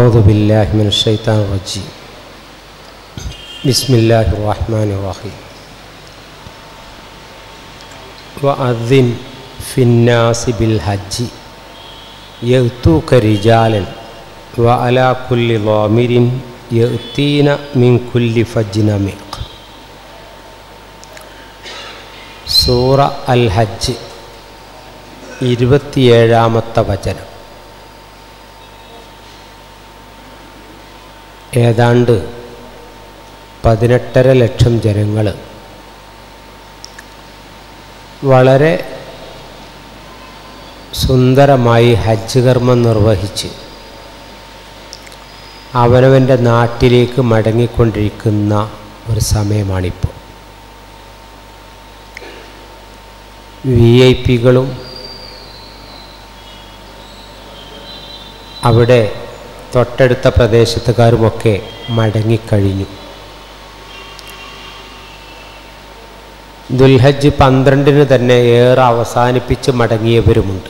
أعوذ بالله من الشيطان الرجيم بسم الله الرحمن الرحيم وأذن في الناس بالحج يأتوك رجالا وعلى كل ضامر يأتين من كل فج عميق സൂറ അൽ ഹജ്ജ് ഇരുപത്തിയേഴാമത്തെ വചനം ഏതാണ്ട് പതിനെട്ടര ലക്ഷം ജനങ്ങൾ വളരെ സുന്ദരമായി ഹജ്ജ് കർമ്മം നിർവഹിച്ച് അവനവൻ്റെ നാട്ടിലേക്ക് മടങ്ങിക്കൊണ്ടിരിക്കുന്ന ഒരു സമയമാണിപ്പോൾ വി ഐ പികളും അവിടെ തൊട്ടടുത്ത പ്രദേശത്തുകാരുമൊക്കെ മടങ്ങിക്കഴിഞ്ഞു ദുൽഹജ്ജ് പന്ത്രണ്ടിന് തന്നെ ഏറെ അവസാനിപ്പിച്ച് മടങ്ങിയവരുമുണ്ട്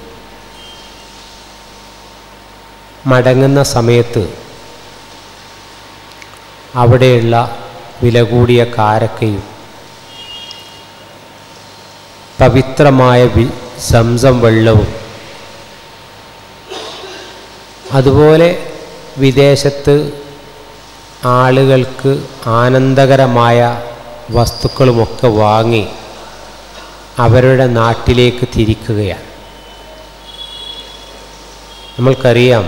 മടങ്ങുന്ന സമയത്ത് അവിടെയുള്ള വില കൂടിയ കാരക്കയും പവിത്രമായ വി സംസം വെള്ളവും അതുപോലെ വിദേശത്ത് ആളുകൾക്ക് ആനന്ദകരമായ വസ്തുക്കളുമൊക്കെ വാങ്ങി അവരുടെ നാട്ടിലേക്ക് തിരിക്കുകയാണ് നമ്മൾക്കറിയാം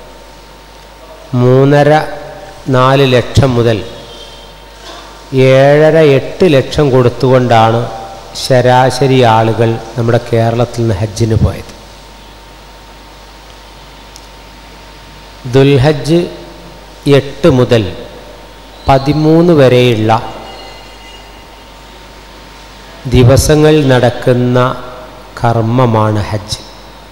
മൂന്നര നാല് ലക്ഷം മുതൽ ഏഴര എട്ട് ലക്ഷം കൊടുത്തുകൊണ്ടാണ് ശരാശരി ആളുകൾ നമ്മുടെ കേരളത്തിൽ നിന്ന് ഹജ്ജിന് പോയത് ദുൽഹജ്ജ് എട്ട് മുതൽ പതിമൂന്ന് വരെയുള്ള ദിവസങ്ങൾ നടക്കുന്ന കർമ്മമാണ് ഹജ്ജ്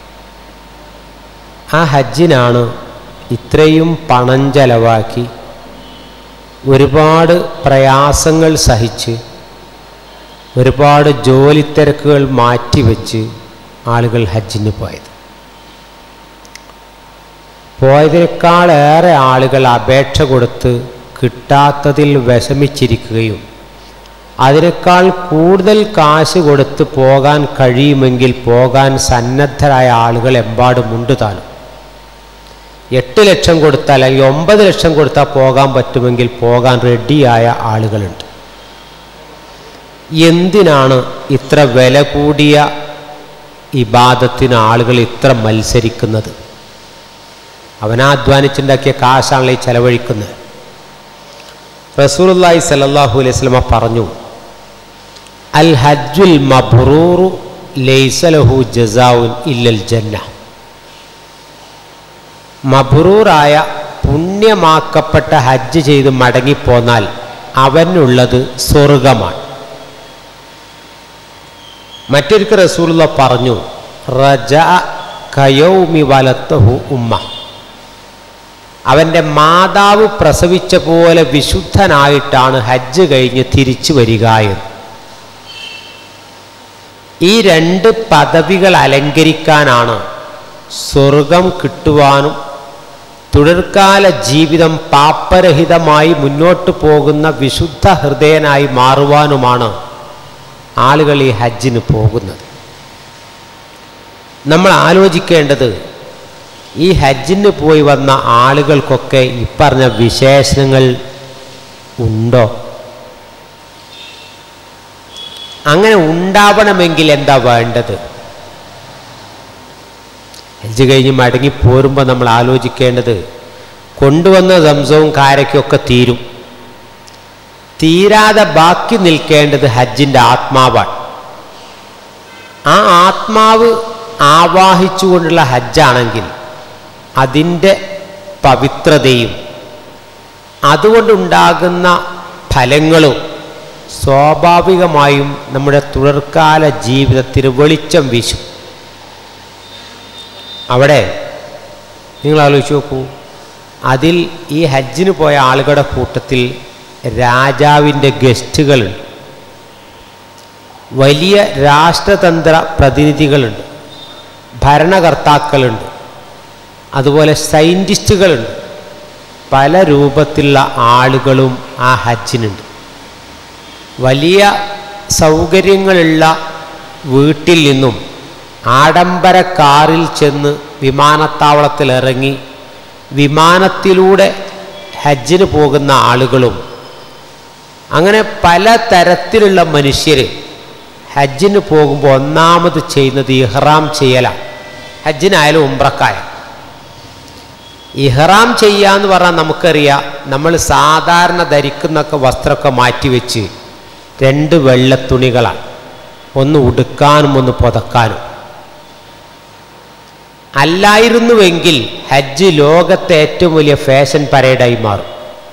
ആ ഹജ്ജിനാണ് ഇത്രയും പണം ചെലവാക്കി ഒരുപാട് പ്രയാസങ്ങൾ സഹിച്ച് ഒരുപാട് ജോലി തിരക്കുകൾ മാറ്റിവെച്ച് ആളുകൾ ഹജ്ജിന് പോയത് പോയതിനേക്കാളേറെ ആളുകൾ അപേക്ഷ കൊടുത്ത് കിട്ടാത്തതിൽ വിഷമിച്ചിരിക്കുകയും അതിനേക്കാൾ കൂടുതൽ കാശ് കൊടുത്ത് പോകാൻ കഴിയുമെങ്കിൽ പോകാൻ സന്നദ്ധരായ ആളുകൾ എമ്പാടുമുണ്ട് താനും എട്ട് ലക്ഷം കൊടുത്താൽ അല്ലെങ്കിൽ ഒമ്പത് ലക്ഷം കൊടുത്താൽ പോകാൻ പറ്റുമെങ്കിൽ പോകാൻ റെഡിയായ ആളുകളുണ്ട് എന്തിനാണ് ഇത്ര വില കൂടിയ ഇബാദത്തിന് ആളുകൾ ഇത്ര മത്സരിക്കുന്നത് അവനാധ്വാനിച്ചുണ്ടാക്കിയ കാശാണല്ലോ ഈ ചെലവഴിക്കുന്നത് റസൂലുല്ലായി സല്ലാഹു അലൈഹി സ്വലമ പറഞ്ഞു അൽ ഹജ്ജുൽ മബ്രൂറു ലൈസലഹു ജസാവുൻ ഇല്ലൽ ജന്ന മബ്രൂറായ പുണ്യമാക്കപ്പെട്ട ഹജ്ജ് ചെയ്ത് മടങ്ങിപ്പോന്നാൽ അവനുള്ളത് സ്വർഗമാണ് മറ്റൊരിക്കൽ റസൂലുള്ള പറഞ്ഞു റജ കയൗമി വലത്തഹു ഉമ്മ അവൻ്റെ മാതാവ് പ്രസവിച്ച പോലെ വിശുദ്ധനായിട്ടാണ് ഹജ്ജ് കഴിഞ്ഞ് തിരിച്ചു വരിക എന്ന് ഈ രണ്ട് പദവികൾ അലങ്കരിക്കാനാണ് സ്വർഗം കിട്ടുവാനും തുടർക്കാല ജീവിതം പാപ്പരഹിതമായി മുന്നോട്ട് പോകുന്ന വിശുദ്ധ ഹൃദയനായി മാറുവാനുമാണ് ആളുകൾ ഈ ഹജ്ജിന് പോകുന്നത് നമ്മൾ ആലോചിക്കേണ്ടത് ഈ ഹജ്ജിന് പോയി വന്ന ആളുകൾക്കൊക്കെ ഈ പറഞ്ഞ വിശേഷണങ്ങൾ ഉണ്ടോ അങ്ങനെ ഉണ്ടാവണമെങ്കിൽ എന്താ വേണ്ടത് ഹജ്ജ് കഴിഞ്ഞ് മടങ്ങി പോരുമ്പോൾ നമ്മൾ ആലോചിക്കേണ്ടത് കൊണ്ടുവന്ന സംസവും കാരയ്ക്കൊക്കെ തീരും തീരാതെ ബാക്കി നിൽക്കേണ്ടത് ഹജ്ജിൻ്റെ ആത്മാവാണ് ആ ആത്മാവ് ആവാഹിച്ചുകൊണ്ടുള്ള ഹജ്ജാണെങ്കിൽ അതിൻ്റെ പവിത്രതയും അതുകൊണ്ടുണ്ടാകുന്ന ഫലങ്ങളും സ്വാഭാവികമായും നമ്മുടെ തുടർക്കാല ജീവിതത്തിന് വെളിച്ചം വീശും അവിടെ നിങ്ങൾ ആലോചിച്ച് നോക്കൂ അതിൽ ഈ ഹജ്ജിന് പോയ ആളുകളുടെ കൂട്ടത്തിൽ രാജാവിൻ്റെ ഗസ്റ്റുകളുണ്ട് വലിയ രാഷ്ട്രതന്ത്ര പ്രതിനിധികളുണ്ട് ഭരണകർത്താക്കളുണ്ട് അതുപോലെ സയൻറ്റിസ്റ്റുകളുണ്ട് പല രൂപത്തിലുള്ള ആളുകളും ആ ഹജ്ജിനുണ്ട് വലിയ സൗകര്യങ്ങളുള്ള വീട്ടിൽ നിന്നും ആഡംബര കാറിൽ ചെന്ന് വിമാനത്താവളത്തിൽ ഇറങ്ങി വിമാനത്തിലൂടെ ഹജ്ജിന് പോകുന്ന ആളുകളും അങ്ങനെ പല തരത്തിലുള്ള മനുഷ്യർ ഹജ്ജിന് പോകുമ്പോൾ ഒന്നാമത് ചെയ്യുന്നത് ഇഹ്റാം ചെയ്യലാണ് ഹജ്ജിനായാലും ഉംറക്കായാലും ഇഹ്റാം ചെയ്യാന്ന് പറഞ്ഞാൽ നമുക്കറിയാം നമ്മൾ സാധാരണ ധരിക്കുന്നൊക്കെ വസ്ത്രമൊക്കെ മാറ്റിവെച്ച് രണ്ട് വെള്ളത്തുണികളാണ് ഒന്ന് ഉടുക്കാനും ഒന്ന് പുതക്കാനും അല്ലായിരുന്നുവെങ്കിൽ ഹജ്ജ് ലോകത്തെ ഏറ്റവും വലിയ ഫാഷൻ പരേഡായി മാറും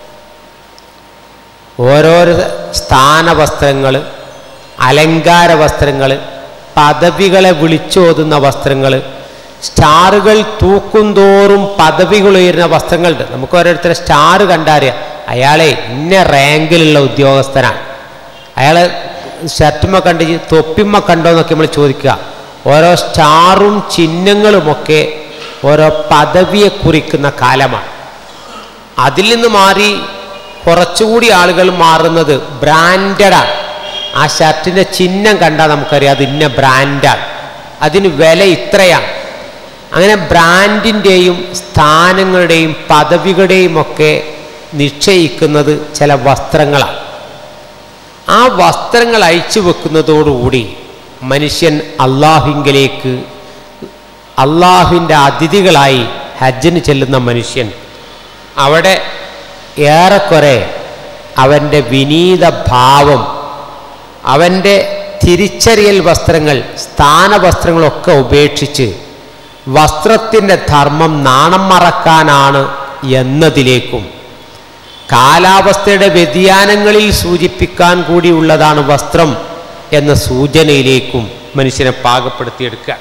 ഓരോരോ സ്ഥാനവസ്ത്രങ്ങൾ അലങ്കാര വസ്ത്രങ്ങൾ പദവികളെ വിളിച്ചോതുന്ന വസ്ത്രങ്ങൾ സ്റ്റാറുകൾ തൂക്കും തോറും പദവികൾ ഉയരുന്ന വസ്ത്രങ്ങളുണ്ട് നമുക്ക് ഓരോരുത്തരെ സ്റ്റാർ കണ്ടറിയാം അയാളെ ഇന്ന റാങ്കിലുള്ള ഉദ്യോഗസ്ഥനാണ് അയാളെ ഷർട്ടുമ്മ കണ്ട് തൊപ്പിമ്മ കണ്ടോ എന്നൊക്കെ നമ്മൾ ചോദിക്കുക ഓരോ സ്റ്റാറും ചിഹ്നങ്ങളുമൊക്കെ ഓരോ പദവിയെ കുറിക്കുന്ന കാലമാണ് അതിൽ നിന്ന് മാറി കുറച്ചുകൂടി ആളുകൾ മാറുന്നത് ബ്രാൻഡഡാണ് ആ ഷർട്ടിൻ്റെ ചിഹ്നം കണ്ടാൽ നമുക്കറിയാം അത് ഇന്ന ബ്രാൻഡാണ് അതിന് വില ഇത്രയാണ് അങ്ങനെ ബ്രാൻഡിൻ്റെയും സ്ഥാനങ്ങളുടെയും പദവികളുടെയും ഒക്കെ നിശ്ചയിക്കുന്നത് ചില വസ്ത്രങ്ങളാണ് ആ വസ്ത്രങ്ങൾ അയച്ചു വെക്കുന്നതോടുകൂടി മനുഷ്യൻ അള്ളാഹുങ്കിലേക്ക് അള്ളാഹുവിൻ്റെ അതിഥികളായി ഹജ്ജിന് ചെല്ലുന്ന മനുഷ്യൻ അവിടെ ഏറെക്കുറെ അവൻ്റെ വിനീത ഭാവം അവൻ്റെ തിരിച്ചറിയൽ വസ്ത്രങ്ങൾ സ്ഥാനവസ്ത്രങ്ങളൊക്കെ ഉപേക്ഷിച്ച് വസ്ത്രത്തിൻ്റെ ധർമ്മം നാണം മറക്കാനാണ് എന്നതിലേക്കും കാലാവസ്ഥയുടെ വ്യതിയാനങ്ങളിൽ സൂചിപ്പിക്കാൻ കൂടിയുള്ളതാണ് വസ്ത്രം എന്ന സൂചനയിലേക്കും മനുഷ്യനെ പാകപ്പെടുത്തിയെടുക്കുക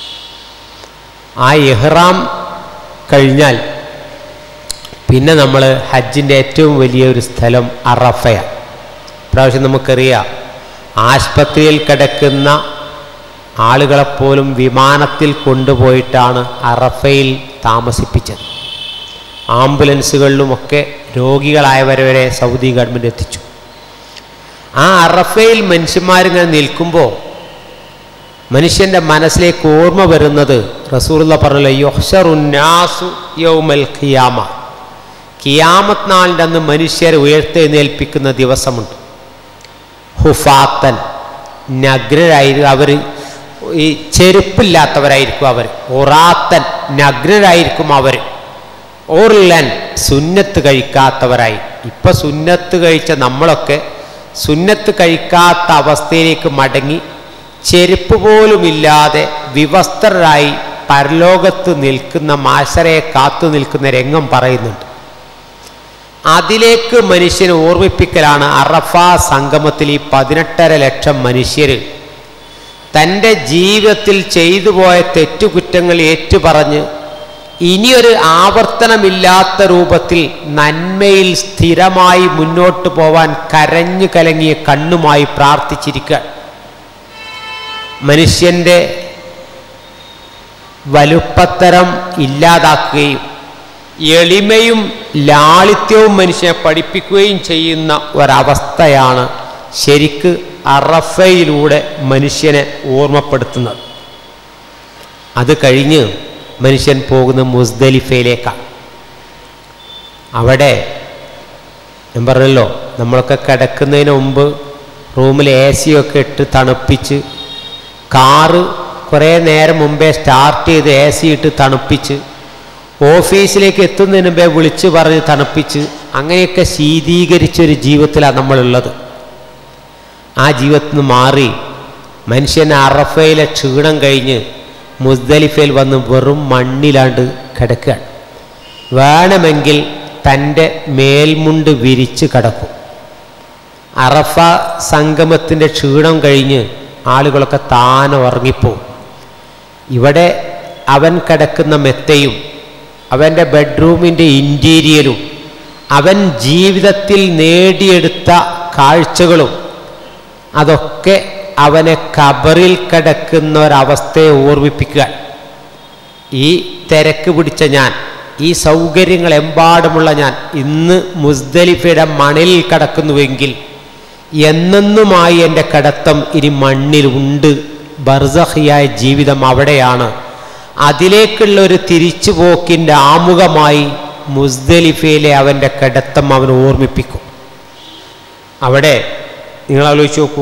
ആ ഇഹ്റാം കഴിഞ്ഞാൽ പിന്നെ നമ്മൾ ഹജ്ജിൻ്റെ ഏറ്റവും വലിയൊരു സ്ഥലം അറഫയാണ് പ്രാവശ്യം നമുക്കറിയാം ആശുപത്രിയിൽ കിടക്കുന്ന ആളുകളെപ്പോലും വിമാനത്തിൽ കൊണ്ടുപോയിട്ടാണ് അറഫയിൽ താമസിപ്പിച്ചത് ആംബുലൻസുകളിലുമൊക്കെ രോഗികളായവരെ വരെ സൗദി ഗവൺമെൻറ് എത്തിച്ചു ആ അറഫയിൽ മനുഷ്യന്മാരിങ്ങനെ നിൽക്കുമ്പോൾ മനുഷ്യൻ്റെ മനസ്സിലേക്ക് ഓർമ്മ വരുന്നത് റസൂറുള്ള പറഞ്ഞല്ലോ യൊഹ്ഷറുന്നാസു യൗമൽ ഖിയാമ കിയാമത്ത് നാളിൻ്റെ അന്ന് മനുഷ്യരെ ഉയർത്തെഴുന്നേൽപ്പിക്കുന്ന ദിവസമുണ്ട് ഹുഫാത്തൻ നഗ്നരായിരിക്കും അവർ ഈ ചെരുപ്പില്ലാത്തവരായിരിക്കും അവർ ഒറാത്തൻ നഗ്നരായിരിക്കും അവർ ഓർലൻ സുന്നത്ത് കഴിക്കാത്തവരായി ഇപ്പം സുന്നത്ത് കഴിച്ച നമ്മളൊക്കെ സുന്നത്ത് കഴിക്കാത്ത അവസ്ഥയിലേക്ക് മടങ്ങി ചെരുപ്പ് പോലുമില്ലാതെ വിവസ്ത്രരായി പരലോകത്ത് നിൽക്കുന്ന മാശരയെ കാത്തു നിൽക്കുന്ന രംഗം പറയുന്നുണ്ട് അതിലേക്ക് മനുഷ്യനെ ഓർമ്മിപ്പിക്കലാണ് അറഫ സംഗമത്തിൽ ഈ പതിനെട്ടര ലക്ഷം മനുഷ്യർ തൻ്റെ ജീവിതത്തിൽ ചെയ്തു പോയ തെറ്റുകുറ്റങ്ങൾ ഏറ്റുപറഞ്ഞ് ഇനിയൊരു ആവർത്തനമില്ലാത്ത രൂപത്തിൽ നന്മയിൽ സ്ഥിരമായി മുന്നോട്ട് പോവാൻ കരഞ്ഞു കലങ്ങിയ കണ്ണുമായി പ്രാർത്ഥിച്ചിരിക്കുക മനുഷ്യൻ്റെ വലുപ്പത്തരം ഇല്ലാതാക്കുകയും എളിമയും ലാളിത്യവും മനുഷ്യനെ പഠിപ്പിക്കുകയും ചെയ്യുന്ന ഒരവസ്ഥയാണ് ശരിക്ക് അറഫയിലൂടെ മനുഷ്യനെ ഓർമ്മപ്പെടുത്തുന്നത് അത് കഴിഞ്ഞ് മനുഷ്യൻ പോകുന്ന മുസ്ദലിഫയിലേക്കാണ് അവിടെ ഞാൻ പറഞ്ഞല്ലോ നമ്മളൊക്കെ കിടക്കുന്നതിന് മുമ്പ് റൂമിൽ എ സിയൊക്കെ ഇട്ട് തണുപ്പിച്ച് കാറ് കുറേ നേരം മുമ്പേ സ്റ്റാർട്ട് ചെയ്ത് എ സി ഇട്ട് തണുപ്പിച്ച് ഓഫീസിലേക്ക് എത്തുന്നതിന് മുമ്പേ വിളിച്ച് പറഞ്ഞ് തണുപ്പിച്ച് അങ്ങനെയൊക്കെ ശീതീകരിച്ചൊരു ജീവിതത്തിലാണ് നമ്മളുള്ളത് ആ ജീവിതത്തിൽ നിന്ന് മാറി മനുഷ്യൻ അറഫയിലെ ക്ഷീണം കഴിഞ്ഞ് മുസ്ദലിഫയിൽ വന്ന് വെറും മണ്ണിലാണ്ട് കിടക്കുകയാണ് വേണമെങ്കിൽ തൻ്റെ മേൽമുണ്ട് വിരിച്ച് കിടക്കും അറഫ സംഗമത്തിൻ്റെ ക്ഷീണം കഴിഞ്ഞ് ആളുകളൊക്കെ താനെ ഉറങ്ങിപ്പോവും ഇവിടെ അവൻ കിടക്കുന്ന മെത്തയും അവൻ്റെ ബെഡ്റൂമിൻ്റെ ഇൻറ്റീരിയലും അവൻ ജീവിതത്തിൽ നേടിയെടുത്ത കാഴ്ചകളും അതൊക്കെ അവനെ കബറിൽ കിടക്കുന്ന ഒരവസ്ഥയെ ഓർമ്മിപ്പിക്കുക ഈ തിരക്ക് പിടിച്ച ഞാൻ ഈ സൗകര്യങ്ങൾ എമ്പാടുമുള്ള ഞാൻ ഇന്ന് മുസ്ദലിഫയുടെ മണലിൽ കിടക്കുന്നുവെങ്കിൽ എന്നെന്നുമായി എൻ്റെ കിടത്തം ഇനി മണ്ണിലുണ്ട് ബർസഹിയായ ജീവിതം അവിടെയാണ് അതിലേക്കുള്ള ഒരു തിരിച്ചുപോക്കിൻ്റെ ആമുഖമായി മുസ്ദലിഫയിലെ അവൻ്റെ കിടത്തം അവൻ ഓർമ്മിപ്പിക്കും അവിടെ നിങ്ങൾ ആലോചിച്ച് നോക്കൂ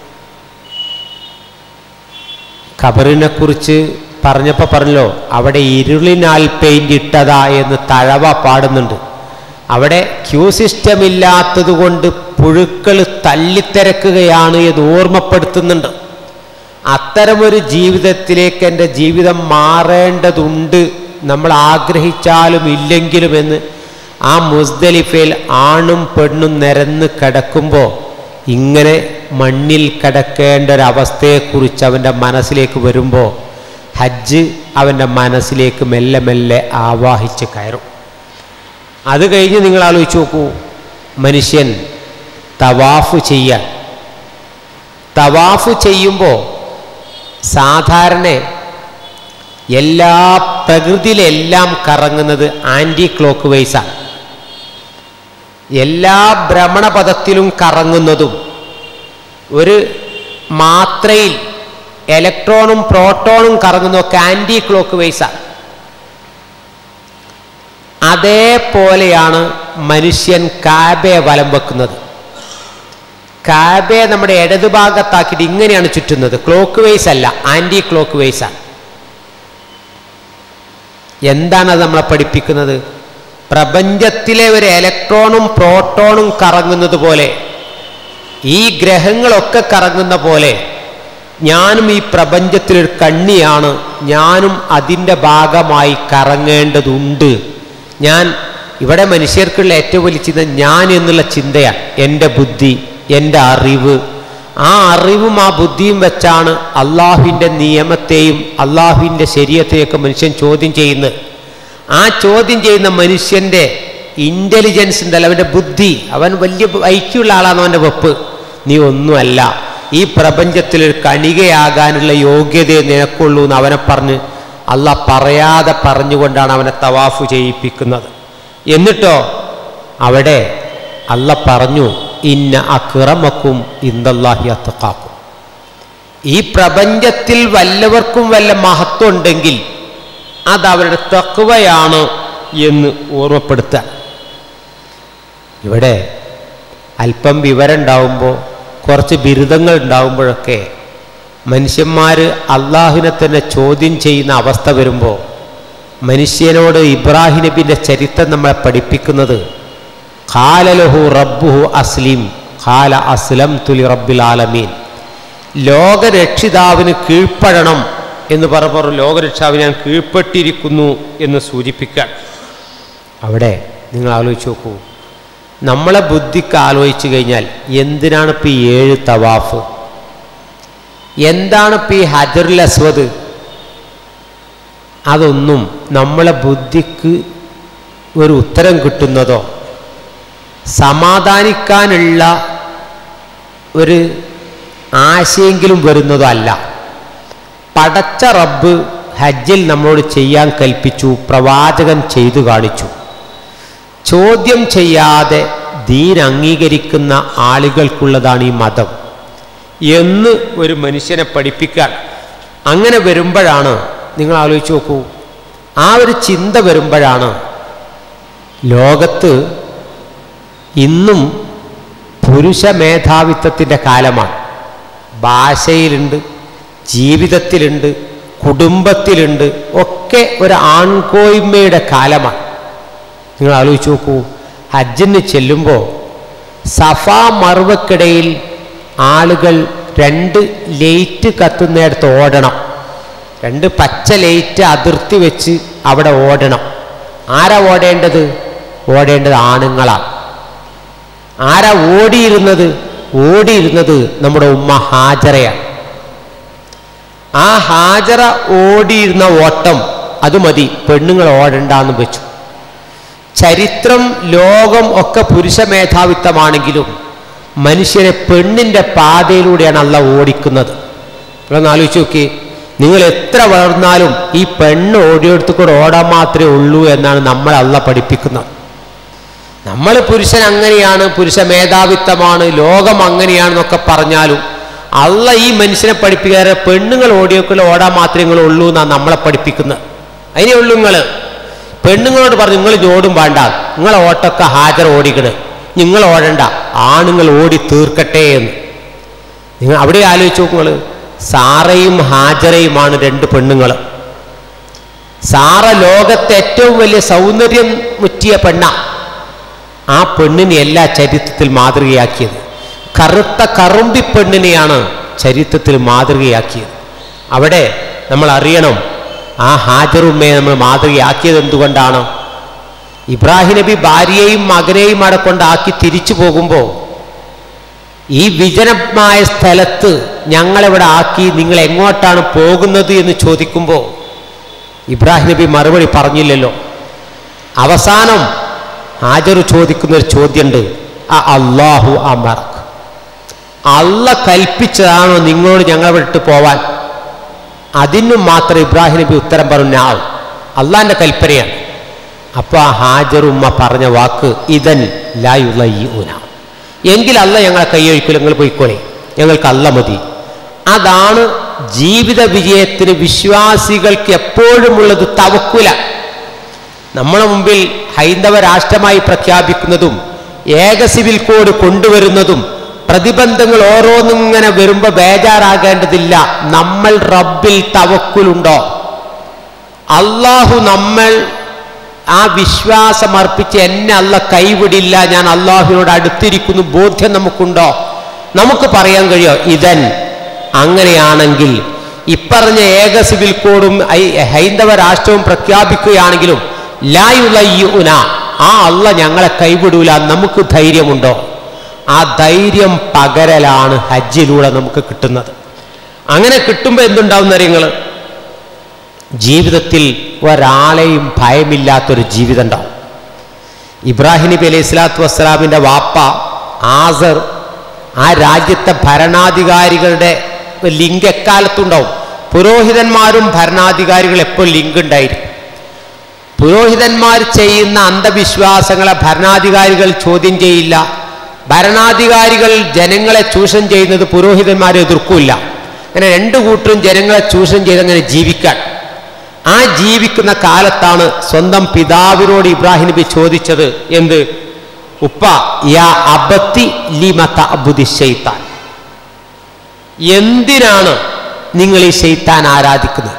ഖബറിനെ കുറിച്ച് പറഞ്ഞപ്പോൾ പറഞ്ഞല്ലോ അവിടെ ഇരുളിനാൽ പെയിന്റ് ഇട്ടതാ എന്ന് തഴവ പാടുന്നുണ്ട് അവിടെ ക്യൂ സിസ്റ്റം ഇല്ലാത്തത് കൊണ്ട് പുഴുക്കൾ തല്ലിത്തിരക്കുകയാണ് എന്ന് ഓർമ്മപ്പെടുത്തുന്നുണ്ട് അത്തരമൊരു ജീവിതത്തിലേക്ക് എൻ്റെ ജീവിതം മാറേണ്ടതുണ്ട് നമ്മൾ ആഗ്രഹിച്ചാലും ഇല്ലെങ്കിലും എന്ന് ആ മുസ്ദലിഫയിൽ ആണും പെണ്ണും നിരന്ന് കിടക്കുമ്പോൾ ഇങ്ങനെ മണ്ണിൽ കിടക്കേണ്ട ഒരവസ്ഥയെക്കുറിച്ച് അവൻ്റെ മനസ്സിലേക്ക് വരുമ്പോൾ ഹജ്ജ് അവൻ്റെ മനസ്സിലേക്ക് മെല്ലെ മെല്ലെ ആവാഹിച്ച് കയറും അത് കഴിഞ്ഞ് നിങ്ങൾ ആലോചിച്ച് നോക്കൂ മനുഷ്യൻ തവാഫ് ചെയ്യാൻ തവാഫ് ചെയ്യുമ്പോൾ സാധാരണ എല്ലാ പ്രകൃതിയിലെല്ലാം കറങ്ങുന്നത് ആൻറ്റി ക്ലോക്ക് വൈസാണ് എല്ലാ ഭ്രമണപഥത്തിലും കറങ്ങുന്നതും ഒരു മാത്രയിൽ ഇലക്ട്രോണും പ്രോട്ടോണും കറങ്ങുന്നതൊക്കെ ആൻറ്റി ക്ലോക്ക് വൈസാണ് അതേപോലെയാണ് മനുഷ്യൻ കാബയെ വലം വെക്കുന്നത് കാബയെ നമ്മുടെ ഇടതുഭാഗത്താക്കിയിട്ട് ഇങ്ങനെയാണ് ചുറ്റുന്നത് ക്ലോക്ക് വൈസ് അല്ല ആൻറ്റി ക്ലോക്ക് വൈസ് ആണ് എന്താണ് അത് നമ്മളെ പഠിപ്പിക്കുന്നത് പ്രപഞ്ചത്തിലെ ഒരു ഇലക്ട്രോണും പ്രോട്ടോണും കറങ്ങുന്നത് പോലെ ഈ ഗ്രഹങ്ങളൊക്കെ കറങ്ങുന്ന പോലെ ഞാനും ഈ പ്രപഞ്ചത്തിലൊരു കണ്ണിയാണ് ഞാനും അതിൻ്റെ ഭാഗമായി കറങ്ങേണ്ടതുണ്ട് ഞാൻ ഇവിടെ മനുഷ്യർക്കുള്ള ഏറ്റവും വലിയ ചിന്ത ഞാൻ എന്നുള്ള ചിന്തയാണ് എൻ്റെ ബുദ്ധി എൻ്റെ അറിവ് ആ അറിവും ആ ബുദ്ധിയും വെച്ചാണ് അള്ളാഹുവിൻ്റെ നിയമത്തെയും അള്ളാഹുവിൻ്റെ ശരീരത്തെയൊക്കെ മനുഷ്യൻ ചോദ്യം ചെയ്യുന്നത് ആ ചോദ്യം ചെയ്യുന്ന മനുഷ്യൻ്റെ ഇൻ്റലിജൻസ് ഉണ്ടല്ലോ അവൻ്റെ ബുദ്ധി അവൻ വലിയ ഐക്യമുള്ള ആളാണ് അവൻ്റെ വെപ്പ് നീ ഒന്നുമല്ല ഈ പ്രപഞ്ചത്തിൽ ഒരു കണികയാകാനുള്ള യോഗ്യതയെ നിനക്കുള്ളൂ എന്ന് അവനെ പറഞ്ഞ് അല്ല പറയാതെ പറഞ്ഞുകൊണ്ടാണ് അവനെ തവാഫ് ചെയ്യിപ്പിക്കുന്നത് എന്നിട്ടോ അവിടെ അല്ല പറഞ്ഞു ഇന്ന അക്രമക്കും ഇന്ദല്ലാഹി അത്തക്കാക്കും ഈ പ്രപഞ്ചത്തിൽ വല്ലവർക്കും വല്ല മഹത്വം ഉണ്ടെങ്കിൽ അത് അവരുടെ തക്കുവയാണ് എന്ന് ഓർമ്മപ്പെടുത്താൻ ഇവിടെ അല്പം വിവരം ഉണ്ടാവുമ്പോൾ കുറച്ച് ബിരുദങ്ങൾ ഉണ്ടാവുമ്പോഴൊക്കെ മനുഷ്യന്മാർ അള്ളാഹുവിനെ തന്നെ ചോദ്യം ചെയ്യുന്ന അവസ്ഥ വരുമ്പോൾ മനുഷ്യനോട് ഇബ്രാഹിം നബിൻ്റെ ചരിത്രം നമ്മളെ പഠിപ്പിക്കുന്നത് ഖാലലഹു റബ്ബുഹു അസ്ലിം ഖാല അസ്ലം തുലി റബ്ബിൽ ആലമീൻ ലോകരക്ഷിതാവിന് കീഴ്പ്പെടണം എന്ന് പറഞ്ഞപ്പോൾ ലോകരക്ഷാവിന് ഞാൻ കീഴ്പ്പെട്ടിരിക്കുന്നു എന്ന് സൂചിപ്പിക്കാൻ അവിടെ നിങ്ങൾ ആലോചിച്ച് നോക്കൂ നമ്മളെ ബുദ്ധിക്ക് ആലോചിച്ചു കഴിഞ്ഞാൽ എന്തിനാണ് ഇപ്പം ഈ ഏഴ് തവാഫ് എന്താണ് ഇപ്പം ഈ ഹജറുൽ അസ്വദ് അതൊന്നും നമ്മളെ ബുദ്ധിക്ക് ഒരു ഉത്തരം കിട്ടുന്നതോ സമാധാനിക്കാനുള്ള ഒരു ആശയെങ്കിലും വരുന്നതോ അല്ല പടച്ച റബ്ബ് ഹജ്ജിൽ നമ്മളോട് ചെയ്യാൻ കൽപ്പിച്ചു പ്രവാചകൻ ചെയ്തു കാണിച്ചു ചോദ്യം ചെയ്യാതെ ദീൻ അംഗീകരിക്കുന്ന ആളുകൾക്കുള്ളതാണ് ഈ മതം എന്ന് ഒരു മനുഷ്യനെ പഠിപ്പിക്കാൻ അങ്ങനെ വരുമ്പോഴാണ് നിങ്ങൾ ആലോചിച്ച് നോക്കൂ ആ ഒരു ചിന്ത വരുമ്പോഴാണ് ലോകത്ത് ഇന്നും പുരുഷ മേധാവിത്വത്തിൻ്റെ കാലമാണ് ഭാഷയിലുണ്ട് ജീവിതത്തിലുണ്ട് കുടുംബത്തിലുണ്ട് ഒക്കെ ഒരു ആൺകോയ്മയുടെ കാലമാണ് നിങ്ങൾ ആലോചിച്ച് നോക്കൂ ഹജ്ജിന് ചെല്ലുമ്പോൾ സഫ മറുവക്കിടയിൽ ആളുകൾ രണ്ട് ലൈറ്റ് കത്തുന്നിടത്ത് ഓടണം രണ്ട് പച്ച ലൈറ്റ് അതിർത്തി വെച്ച് അവിടെ ഓടണം ആരാ ഓടേണ്ടത് ഓടേണ്ടത് ആണുങ്ങളാണ് ആരാ ഓടിയിരുന്നത് ഓടിയിരുന്നത് നമ്മുടെ ഉമ്മ ഹാജറയാണ് ആ ഹാജറ ഓടിയിരുന്ന ഓട്ടം അത് മതി പെണ്ണുങ്ങൾ ഓടണ്ടെന്ന് വെച്ചു ചരിത്രം ലോകം ഒക്കെ പുരുഷ മേധാവിത്വമാണെങ്കിലും മനുഷ്യരെ പെണ്ണിൻ്റെ പാതയിലൂടെയാണ് അല്ല ഓടിക്കുന്നത് ഇവിടെ ഒന്ന് ആലോചിച്ച് നോക്കി നിങ്ങൾ എത്ര വളർന്നാലും ഈ പെണ്ണ് ഓടിയെടുത്ത് കൂടെ ഓടാൻ മാത്രമേ ഉള്ളൂ എന്നാണ് നമ്മൾ അല്ല പഠിപ്പിക്കുന്നത് നമ്മൾ പുരുഷൻ അങ്ങനെയാണ് പുരുഷ മേധാവിത്വമാണ് ലോകം അങ്ങനെയാണെന്നൊക്കെ പറഞ്ഞാലും അല്ല ഈ മനുഷ്യനെ പഠിപ്പിക്കാറ് പെണ്ണുങ്ങൾ ഓടിയൊക്കെ ഓടാൻ മാത്രമേ നിങ്ങൾ ഉള്ളൂ എന്നാണ് നമ്മളെ പഠിപ്പിക്കുന്നത് അതിനേ ഉള്ളൂ നിങ്ങൾ പെണ്ണുങ്ങളോട് പറഞ്ഞു നിങ്ങൾ ഓടും വേണ്ട നിങ്ങളെ ഓട്ടൊക്കെ ഹാജർ ഓടിക്കണ് നിങ്ങൾ ഓടണ്ട ആണുങ്ങൾ ഓടി തീർക്കട്ടെ എന്ന് നിങ്ങൾ അവിടെ ആലോചിച്ച് നോക്കുങ്ങൾ സാറയും ഹാജറയുമാണ് രണ്ട് പെണ്ണുങ്ങൾ സാറ ലോകത്തെ ഏറ്റവും വലിയ സൗന്ദര്യം മുറ്റിയ പെണ്ണ ആ പെണ്ണിനെ എല്ലാ ചരിത്രത്തിൽ മാതൃകയാക്കിയത് കറുത്ത കറുമ്പി പെണ്ണിനെയാണ് ചരിത്രത്തിൽ മാതൃകയാക്കിയത് അവിടെ നമ്മൾ അറിയണം ആ ഹാജറുമ്മയെ നമ്മൾ മാതൃകയാക്കിയത് എന്തുകൊണ്ടാണ് ഇബ്രാഹിം നബി ഭാര്യയെയും മകനെയും അവിടെ കൊണ്ടാക്കി തിരിച്ചു പോകുമ്പോൾ ഈ വിജനമായ സ്ഥലത്ത് ഞങ്ങളെവിടെ ആക്കി നിങ്ങൾ എങ്ങോട്ടാണ് പോകുന്നത് എന്ന് ചോദിക്കുമ്പോൾ ഇബ്രാഹിം നബി മറുപടി പറഞ്ഞില്ലല്ലോ അവസാനം ഹാജർ ചോദിക്കുന്ന ഒരു ചോദ്യമുണ്ട് ആ അള്ളാഹു അമർക്ക് അല്ല കൽപ്പിച്ചതാണോ നിങ്ങളോട് ഞങ്ങളെ വിട്ട് പോവാൻ അതിനും മാത്രം ഇബ്രാഹിം നബി ഉത്തരം പറഞ്ഞു ആ അള്ളാന്റെ കൽപ്പനയാണ് അപ്പോൾ ആ ഹാജർ ഉമ്മ പറഞ്ഞ വാക്ക് ഇതൻ ലായുലൂന എങ്കിൽ അല്ല ഞങ്ങളെ കൈയൊഴിക്കില്ല നിങ്ങൾ പോയിക്കോളെ ഞങ്ങൾക്ക് അല്ല മതി അതാണ് ജീവിത വിജയത്തിന് വിശ്വാസികൾക്ക് എപ്പോഴുമുള്ളത് തവക്കുല നമ്മളെ മുമ്പിൽ ഹൈന്ദവ രാഷ്ട്രമായി പ്രഖ്യാപിക്കുന്നതും ഏക സിവിൽ കോഡ് കൊണ്ടുവരുന്നതും പ്രതിബന്ധങ്ങൾ ഓരോന്നിങ്ങനെ വരുമ്പോൾ ബേജാറാകേണ്ടതില്ല നമ്മൾ റബ്ബിൽ തവക്കുലുണ്ടോ അള്ളാഹു നമ്മൾ ആ വിശ്വാസം അർപ്പിച്ച് എന്നെ അല്ല കൈവിടില്ല ഞാൻ അള്ളാഹുവിനോട് അടുത്തിരിക്കുന്നു ബോധ്യം നമുക്കുണ്ടോ നമുക്ക് പറയാൻ കഴിയോ ഇതൻ അങ്ങനെയാണെങ്കിൽ ഇപ്പറഞ്ഞ ഏക സിവിൽ കോഡും ഐ- ഹൈന്ദവ രാഷ്ട്രവും പ്രഖ്യാപിക്കുകയാണെങ്കിലും ലായുലയ്യുന ആ അല്ല ഞങ്ങളെ കൈവിടൂല നമുക്ക് ധൈര്യമുണ്ടോ ആ ധൈര്യം പകരലാണ് ഹജ്ജിലൂടെ നമുക്ക് കിട്ടുന്നത് അങ്ങനെ കിട്ടുമ്പോൾ എന്തുണ്ടാവും നിങ്ങൾ ജീവിതത്തിൽ ഒരാളെയും ഭയമില്ലാത്തൊരു ജീവിതം ഉണ്ടാവും ഇബ്രാഹിം നബി അലൈഹി സ്വലാത്തു വസ്സലാമിൻ്റെ വാപ്പ ആസർ ആ രാജ്യത്തെ ഭരണാധികാരികളുടെ ലിങ്ക് എക്കാലത്തുണ്ടാവും പുരോഹിതന്മാരും ഭരണാധികാരികളും എപ്പോൾ ലിങ്ക് ഉണ്ടായിരിക്കും പുരോഹിതന്മാർ ചെയ്യുന്ന അന്ധവിശ്വാസങ്ങളെ ഭരണാധികാരികൾ ചോദ്യം ചെയ്യില്ല ഭരണാധികാരികൾ ജനങ്ങളെ ചൂഷണം ചെയ്യുന്നത് പുരോഹിതന്മാരെ എതിർക്കില്ല അങ്ങനെ രണ്ടു കൂട്ടരും ജനങ്ങളെ ചൂഷണം ചെയ്ത് അങ്ങനെ ജീവിക്കാൻ ആ ജീവിക്കുന്ന കാലത്താണ് സ്വന്തം പിതാവിനോട് ഇബ്രാഹിം നബി ചോദിച്ചത് എന്ത് ഉപ്പ യാ അബത്തി ലിമത അബുദി ശൈത്താൻ എന്തിനാണ് നിങ്ങൾ ഈ ശൈത്താൻ ആരാധിക്കുന്നത്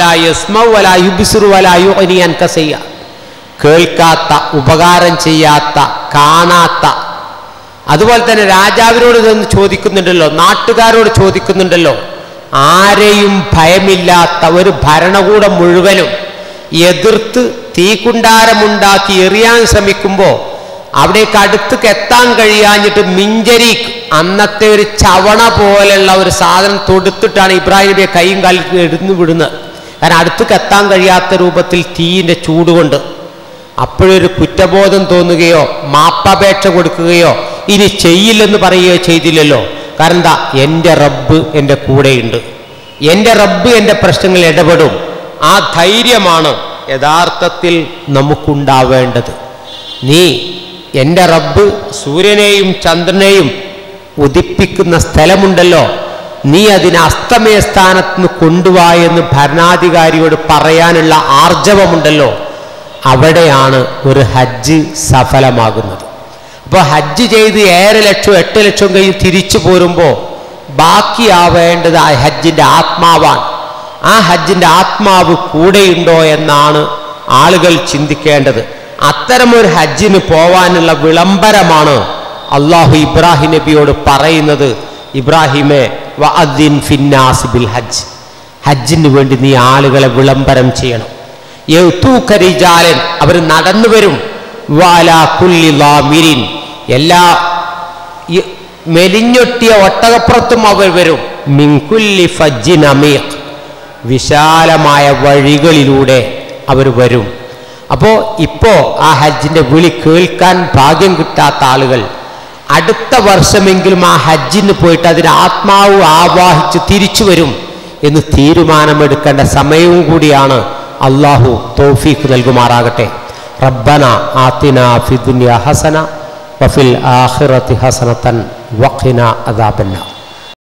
മാലായുസ്മലായുബിസുറുവലായുഅനിയൻകസയ്യ കേൾക്കാത്ത ഉപകാരം ചെയ്യാത്ത കാണാത്ത അതുപോലെ തന്നെ രാജാവിനോട് ഇതൊന്ന് ചോദിക്കുന്നുണ്ടല്ലോ നാട്ടുകാരോട് ചോദിക്കുന്നുണ്ടല്ലോ ആരെയും ഭയമില്ലാത്ത ഒരു ഭരണകൂടം മുഴുവനും എതിർത്ത് തീക്കുണ്ടാരമുണ്ടാക്കി എറിയാൻ ശ്രമിക്കുമ്പോൾ അവിടേക്ക് അടുത്തേക്ക് എത്താൻ കഴിയാഞ്ഞിട്ട് മിഞ്ചരി അന്നത്തെ ഒരു ചവണ പോലെയുള്ള ഒരു സാധനം തൊടുത്തിട്ടാണ് ഇബ്രാഹിം നബിയെ കൈയും കാലിൽ എടുന്നു വിടുന്നത് കാരണം അടുത്തേക്ക് എത്താൻ കഴിയാത്ത രൂപത്തിൽ തീയിൻ്റെ ചൂടുകൊണ്ട് അപ്പോഴൊരു കുറ്റബോധം തോന്നുകയോ മാപ്പപേക്ഷ കൊടുക്കുകയോ ഇനി ചെയ്യില്ലെന്ന് പറയുകയോ ചെയ്തില്ലല്ലോ കാരണം എന്താ എൻ്റെ റബ്ബ് എൻ്റെ കൂടെയുണ്ട് എൻ്റെ റബ്ബ് എൻ്റെ പ്രശ്നങ്ങളിൽ ഇടപെടും ആ ധൈര്യമാണ് യഥാർത്ഥത്തിൽ നമുക്കുണ്ടാവേണ്ടത് നീ എൻ്റെ റബ്ബ് സൂര്യനെയും ചന്ദ്രനെയും ഉദിപ്പിക്കുന്ന സ്ഥലമുണ്ടല്ലോ നീ അതിനെ അസ്തമയ സ്ഥാനത്ത് നിന്ന് കൊണ്ടുവാ എന്ന് ഭരണാധികാരിയോട് പറയാനുള്ള ആർജവമുണ്ടല്ലോ അവിടെയാണ് ഒരു ഹജ്ജ് സഫലമാകുന്നത് അപ്പോൾ ഹജ്ജ് ചെയ്ത് ഏഴര ലക്ഷം എട്ട് ലക്ഷം കഴിഞ്ഞ് തിരിച്ചു പോരുമ്പോൾ ബാക്കിയാവേണ്ടത് ആ ഹജ്ജിൻ്റെ ആത്മാവാണ് ആ ഹജ്ജിൻ്റെ ആത്മാവ് കൂടെയുണ്ടോ എന്നാണ് ആളുകൾ ചിന്തിക്കേണ്ടത് അത്തരമൊരു ഹജ്ജിന് പോവാനുള്ള വിളംബരമാണ് അള്ളാഹു ഇബ്രാഹിം നബിയോട് പറയുന്നത് ഇബ്രാഹിമെ വഅദ്ദിൻ ഫിന്നാസ് ബിൽ ഹജ്ജ് ഹജ്ജിന് വേണ്ടി നീ ആളുകളെ വിളംബരം ചെയ്യണം യൗതൂക്കരിജാലൻ അവർ നടന്നു വരും വാലാ കുല്ലി ലാമിരിൻ എല്ലാ ഈ മെലിഞ്ഞൊട്ടിയ ഒട്ടകപ്പുറത്തും അവർ വരും മിൻകുല്ലി ഫജ്ജിൻ അമീഖ് വിശാലമായ വഴികളിലൂടെ അവർ വരും അപ്പോൾ ഇപ്പോൾ ആ ഹജ്ജിൻ്റെ വിളി കേൾക്കാൻ ഭാഗ്യം കിട്ടാത്ത ആളുകൾ അടുത്ത വർഷമെങ്കിലും ആ ഹജ്ജിന് പോയിട്ട് അതിന് ആത്മാവ് ആവാഹിച്ച് തിരിച്ചു വരും എന്ന് തീരുമാനമെടുക്കേണ്ട സമയവും കൂടിയാണ് അള്ളാഹു തൗഫീഖ് നൽകുമാറാകട്ടെ റബ്ബന ആത്തിന ഫി ദുനിയ ഹസന വഫിൽ ആഖിറത്തി ഹസനത്തൻ വഖിന അദാബന്നാർ